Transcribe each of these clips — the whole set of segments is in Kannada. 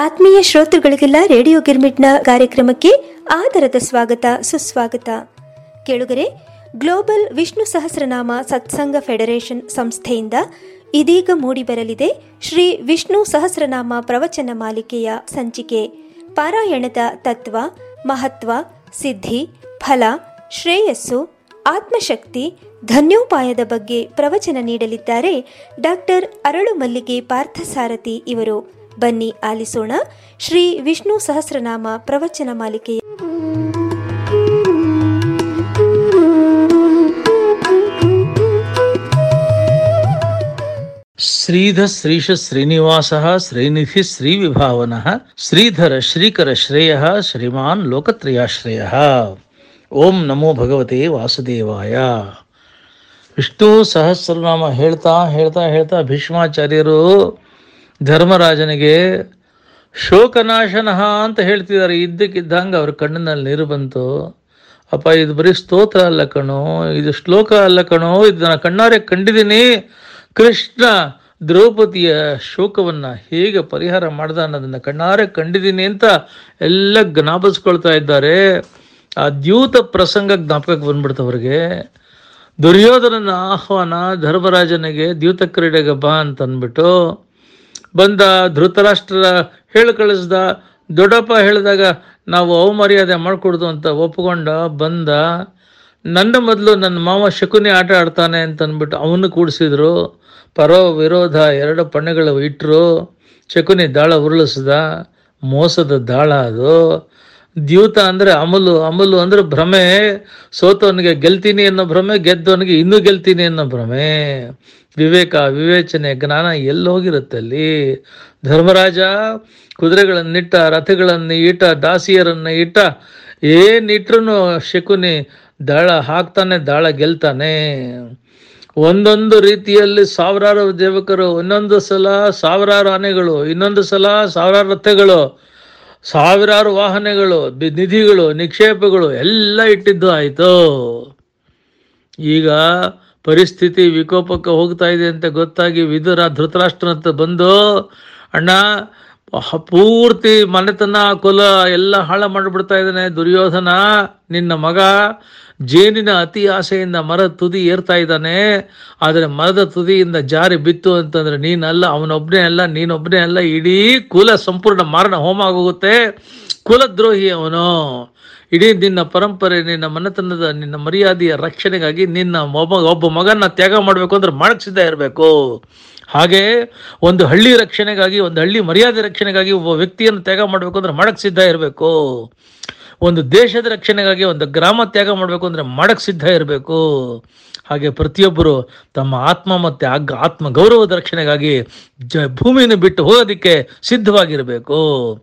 ಆತ್ಮೀಯ ಶ್ರೋತೃಗಳಿಗೆಲ್ಲ ರೇಡಿಯೋ ಗಿರ್ಮಿಟ್ನ ಕಾರ್ಯಕ್ರಮಕ್ಕೆ ಆದರದ ಸ್ವಾಗತ ಸುಸ್ವಾಗತ ಕೇಳುಗರೆ ಗ್ಲೋಬಲ್ ವಿಷ್ಣು ಸಹಸ್ರನಾಮ ಸತ್ಸಂಗ ಫೆಡರೇಷನ್ ಸಂಸ್ಥೆಯಿಂದ ಇದೀಗ ಮೂಡಿಬರಲಿದೆ ಶ್ರೀ ವಿಷ್ಣು ಸಹಸ್ರನಾಮ ಪ್ರವಚನ ಮಾಲಿಕೆಯ ಸಂಚಿಕೆ ಪಾರಾಯಣದ ತತ್ವ ಮಹತ್ವ ಸಿದ್ಧಿ ಫಲ ಶ್ರೇಯಸ್ಸು ಆತ್ಮಶಕ್ತಿ ಧನ್ಯೋಪಾಯದ ಬಗ್ಗೆ ಪ್ರವಚನ ನೀಡಲಿದ್ದಾರೆ ಡಾಕ್ಟರ್ ಅರಳು ಮಲ್ಲಿಗೆ ಪಾರ್ಥಸಾರಥಿ ಇವರು ಬನ್ನಿ ಆಲಿಸೋಣ ಶ್ರೀ ವಿಷ್ಣು ಸಹಸ್ರನಾಮ ಪ್ರವಚನ ಮಾಲಿಕೆಯ ಶ್ರೀಧ ಶ್ರೀಶ ಶ್ರೀನಿವಾಸ ಶ್ರೀನಿಧಿ ಶ್ರೀವಿಭಾವನ ಶ್ರೀಧರ ಶ್ರೀಕರ ಶ್ರೇಯ ಶ್ರೀಮಾನ್ ಲೋಕತ್ರಯಾಶ್ರಯ ಓಂ ನಮೋ ಭಗವತೆ ವಾಸುದೇವಾಯ ವಿಷ್ಣು ಸಹಸ್ರನಾಮ ಹೇಳ್ತಾ ಹೇಳ್ತಾ ಹೇಳ್ತಾ ಭೀಷ್ಮಾಚಾರ್ಯರು ಧರ್ಮರಾಜನಿಗೆ ಶೋಕನಾಶನಃ ಅಂತ ಹೇಳ್ತಿದ್ದಾರೆ ಇದ್ದಕ್ಕಿದ್ದಂಗೆ ಅವ್ರ ಕಣ್ಣಿನಲ್ಲಿ ನೀರು ಬಂತು ಅಪ್ಪ ಇದು ಬರೀ ಸ್ತೋತ್ರ ಅಲ್ಲ ಕಣೋ ಇದು ಶ್ಲೋಕ ಅಲ್ಲ ಕಣೋ ಇದನ್ನ ಕಣ್ಣಾರೆ ಕಂಡಿದ್ದೀನಿ ಕೃಷ್ಣ ದ್ರೌಪದಿಯ ಶೋಕವನ್ನ ಹೇಗೆ ಪರಿಹಾರ ಮಾಡ್ದ ಅನ್ನೋದನ್ನ ಕಣ್ಣಾರೆ ಕಂಡಿದ್ದೀನಿ ಅಂತ ಎಲ್ಲ ಜ್ಞಾಪಿಸ್ಕೊಳ್ತಾ ಇದ್ದಾರೆ ಆ ದ್ಯೂತ ಪ್ರಸಂಗ ಜ್ಞಾಪಕಕ್ಕೆ ಬಂದ್ಬಿಡ್ತು ಅವ್ರಿಗೆ ದುರ್ಯೋಧನನ ಆಹ್ವಾನ ಧರ್ಮರಾಜನಿಗೆ ದ್ಯೂತ ಕ್ರೀಡೆಗೆ ಬಾ ಅಂತ ಅಂದ್ಬಿಟ್ಟು ಬಂದ ಧೃತರಾಷ್ಟ್ರ ಹೇಳಿ ಕಳಿಸ್ದ ದೊಡ್ಡಪ್ಪ ಹೇಳಿದಾಗ ನಾವು ಅವಮರ್ಯಾದೆ ಮಾಡಿಕೊಡ್ದು ಅಂತ ಒಪ್ಕೊಂಡ ಬಂದ ನನ್ನ ಮೊದಲು ನನ್ನ ಮಾವ ಶಕುನಿ ಆಟ ಆಡ್ತಾನೆ ಅಂತ ಅಂದ್ಬಿಟ್ಟು ಅವನು ಕೂಡಿಸಿದ್ರು ಪರೋ ವಿರೋಧ ಎರಡು ಪಣ್ಣೆಗಳು ಇಟ್ಟರು ಶಕುನಿ ದಾಳ ಉರುಳಿಸ್ದ ಮೋಸದ ದಾಳ ಅದು ದ್ಯೂತ ಅಂದರೆ ಅಮಲು ಅಮಲು ಅಂದ್ರೆ ಭ್ರಮೆ ಸೋತವನಿಗೆ ಗೆಲ್ತೀನಿ ಅನ್ನೋ ಭ್ರಮೆ ಗೆದ್ದವನಿಗೆ ಇನ್ನೂ ಗೆಲ್ತೀನಿ ಅನ್ನೋ ಭ್ರಮೆ ವಿವೇಕ ವಿವೇಚನೆ ಜ್ಞಾನ ಎಲ್ಲೋಗಿರುತ್ತೆ ಅಲ್ಲಿ ಧರ್ಮರಾಜ ಕುದುರೆಗಳನ್ನಿಟ್ಟ ರಥಗಳನ್ನು ಇಟ್ಟ ದಾಸಿಯರನ್ನು ಇಟ್ಟ ಏನಿಟ್ರು ಶಕುನಿ ದಾಳ ಹಾಕ್ತಾನೆ ದಾಳ ಗೆಲ್ತಾನೆ ಒಂದೊಂದು ರೀತಿಯಲ್ಲಿ ಸಾವಿರಾರು ದೇವಕರು ಇನ್ನೊಂದು ಸಲ ಸಾವಿರಾರು ಆನೆಗಳು ಇನ್ನೊಂದು ಸಲ ಸಾವಿರಾರು ರಥಗಳು ಸಾವಿರಾರು ವಾಹನಗಳು ಬಿ- ನಿಧಿಗಳು ನಿಕ್ಷೇಪಗಳು ಎಲ್ಲ ಇಟ್ಟಿದ್ದು ಆಯಿತು ಈಗ ಪರಿಸ್ಥಿತಿ ವಿಕೋಪಕ್ಕೆ ಹೋಗ್ತಾ ಇದೆ ಅಂತ ಗೊತ್ತಾಗಿ ವಿದುರ ಧೃತರಾಷ್ಟ್ರನ ಹತ್ರ ಬಂದು ಅಣ್ಣ ಹ- ಪೂರ್ತಿ ಮನೆತನ ಕುಲ ಎಲ್ಲ ಹಾಳ ಮಾಡಿಬಿಡ್ತಾ ಇದ್ದಾನೆ ದುರ್ಯೋಧನ ನಿನ್ನ ಮಗ ಜೇನಿನ ಅತಿ ಆಸೆಯಿಂದ ಮರದ ತುದಿ ಏರ್ತಾ ಇದ್ದಾನೆ ಆದರೆ ಮರದ ತುದಿಯಿಂದ ಜಾರಿ ಬಿತ್ತು ಅಂತಂದ್ರೆ ನೀನಲ್ಲ ಅವನೊಬ್ಬನೇ ಅಲ್ಲ ನೀನೊಬ್ಬನೇ ಅಲ್ಲ ಇಡೀ ಕುಲ ಸಂಪೂರ್ಣ ಮಾರಣ ಹೋಮ ಆಗೋಗುತ್ತೆ ಕುಲದ್ರೋಹಿ ಅವನು ಇಡೀ ನಿನ್ನ ಪರಂಪರೆ ನಿನ್ನ ಮನೆತನದ ನಿನ್ನ ಮರ್ಯಾದೆಯ ರಕ್ಷಣೆಗಾಗಿ ನಿನ್ನ ಒಬ್ಬ ಒಬ್ಬ ಮಗನ ತ್ಯಾಗ ಮಾಡಬೇಕು ಅಂದ್ರೆ ಮಾಡಕ್ ಸಿದ್ಧ ಇರಬೇಕು ಹಾಗೆ ಒಂದು ಹಳ್ಳಿ ರಕ್ಷಣೆಗಾಗಿ ಒಂದು ಹಳ್ಳಿ ಮರ್ಯಾದೆ ರಕ್ಷಣೆಗಾಗಿ ಒಬ್ಬ ವ್ಯಕ್ತಿಯನ್ನು ತ್ಯಾಗ ಮಾಡಬೇಕು ಅಂದ್ರೆ ಮಾಡಕ್ ಸಿದ್ಧ ಇರಬೇಕು ಒಂದು ದೇಶದ ರಕ್ಷಣೆಗಾಗಿ ಒಂದು ಗ್ರಾಮ ತ್ಯಾಗ ಮಾಡಬೇಕು ಅಂದ್ರೆ ಮಾಡಕ್ ಸಿದ್ಧ ಇರಬೇಕು ಹಾಗೆ ಪ್ರತಿಯೊಬ್ಬರು ತಮ್ಮ ಆತ್ಮ ಮತ್ತೆ ಆಗ್ ಆತ್ಮ ಗೌರವದ ರಕ್ಷಣೆಗಾಗಿ ಜ ಭೂಮಿಯನ್ನು ಬಿಟ್ಟು ಹೋಗೋದಕ್ಕೆ ಸಿದ್ಧವಾಗಿರಬೇಕು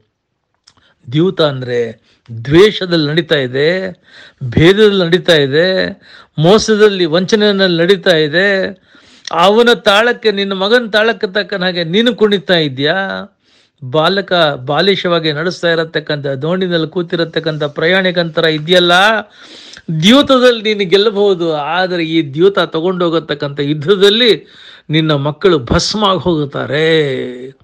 ದ್ಯೂತ ಅಂದರೆ ದ್ವೇಷದಲ್ಲಿ ನಡೀತಾ ಇದೆ ಭೇದದಲ್ಲಿ ನಡೀತಾ ಇದೆ ಮೋಸದಲ್ಲಿ ವಂಚನೆಯಲ್ಲಿ ನಡೀತಾ ಇದೆ ಅವನ ತಾಳಕ್ಕೆ ನಿನ್ನ ಮಗನ ತಾಳಕ್ಕೆ ತಕ್ಕನ ಹಾಗೆ ನೀನು ಕುಣಿತಾ ಇದೆಯಾ ಬಾಲಕ ಬಾಲಿಶವಾಗಿ ನಡೆಸ್ತಾ ಇರತಕ್ಕಂಥ ದೋಣಿನಲ್ಲಿ ಕೂತಿರತಕ್ಕಂಥ ಪ್ರಯಾಣಿಕಂತರ ಇದೆಯಲ್ಲ ದ್ಯೂತದಲ್ಲಿ ನೀನು ಗೆಲ್ಲಬಹುದು ಆದರೆ ಈ ದ್ಯೂತ ತಗೊಂಡೋಗತಕ್ಕಂಥ ಯುದ್ಧದಲ್ಲಿ ನಿನ್ನ ಮಕ್ಕಳು ಭಸ್ಮ ಆಗಿ ಹೋಗುತ್ತಾರೆ